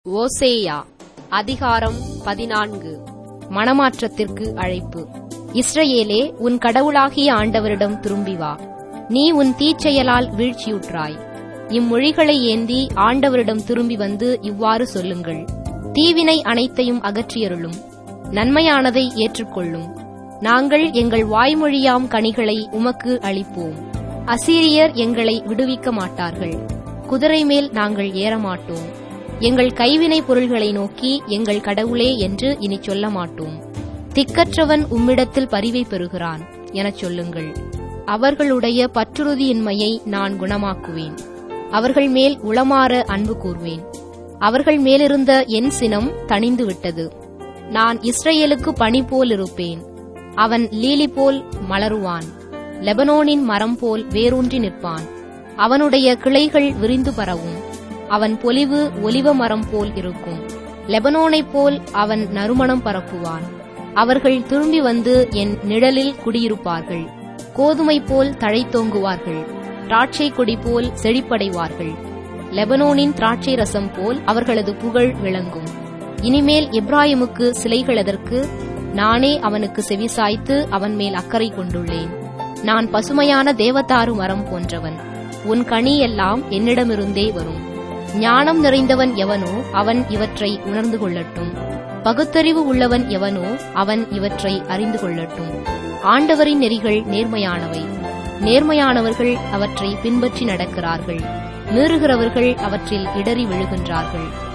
ஓசேயா அதிகாரம் பதினான்கு மனமாற்றத்திற்கு அழைப்பு இஸ்ரவேலே உன் கடவுளாகிய ஆண்டவரிடம் திரும்பி வா நீ உன் தீச்செயலால் வீழ்ச்சியுற்றாய் இம்மொழிகளை ஏந்தி ஆண்டவரிடம் திரும்பி வந்து இவ்வாறு சொல்லுங்கள் தீவினை அனைத்தையும் அகற்றியருளும் நன்மையானதை ஏற்றுக்கொள்ளும் நாங்கள் எங்கள் வாய்மொழியாம் கனிகளை உமக்கு அளிப்போம் அசீரியர் எங்களை விடுவிக்க மாட்டார்கள் குதிரை மேல் நாங்கள் ஏறமாட்டோம் எங்கள் கைவினை பொருள்களை நோக்கி எங்கள் கடவுளே என்று இனி சொல்ல மாட்டோம் திக்கற்றவன் உம்மிடத்தில் பரிவை பெறுகிறான் எனச் சொல்லுங்கள் அவர்களுடைய பற்றுறுதியின்மையை நான் குணமாக்குவேன் அவர்கள் மேல் உளமாற அன்பு கூர்வேன் அவர்கள் மேலிருந்த என் சினம் தணிந்து விட்டது நான் இஸ்ரேலுக்கு பனி போல் இருப்பேன் அவன் லீலி போல் மலருவான் லெபனோனின் மரம் போல் வேரூன்றி நிற்பான் அவனுடைய கிளைகள் விரிந்து பரவும் அவன் பொலிவு ஒலிவ மரம் போல் இருக்கும் லெபனோனைப் போல் அவன் நறுமணம் பரப்புவான் அவர்கள் திரும்பி வந்து என் நிழலில் குடியிருப்பார்கள் கோதுமை போல் தழைத்தோங்குவார்கள் திராட்சை கொடி போல் செழிப்படைவார்கள் லெபனோனின் திராட்சை ரசம் போல் அவர்களது புகழ் விளங்கும் இனிமேல் எப்ராயிமுக்கு சிலைகள் எதற்கு நானே அவனுக்கு செவிசாய்த்து அவன் மேல் அக்கறை கொண்டுள்ளேன் நான் பசுமையான தேவதாரு மரம் போன்றவன் உன் கனி எல்லாம் என்னிடமிருந்தே வரும் ஞானம் நிறைந்தவன் எவனோ அவன் இவற்றை உணர்ந்து கொள்ளட்டும் பகுத்தறிவு உள்ளவன் எவனோ அவன் இவற்றை அறிந்து கொள்ளட்டும் ஆண்டவரின் நெறிகள் நேர்மையானவை நேர்மையானவர்கள் அவற்றை பின்பற்றி நடக்கிறார்கள் மீறுகிறவர்கள் அவற்றில் இடறி விழுகின்றார்கள்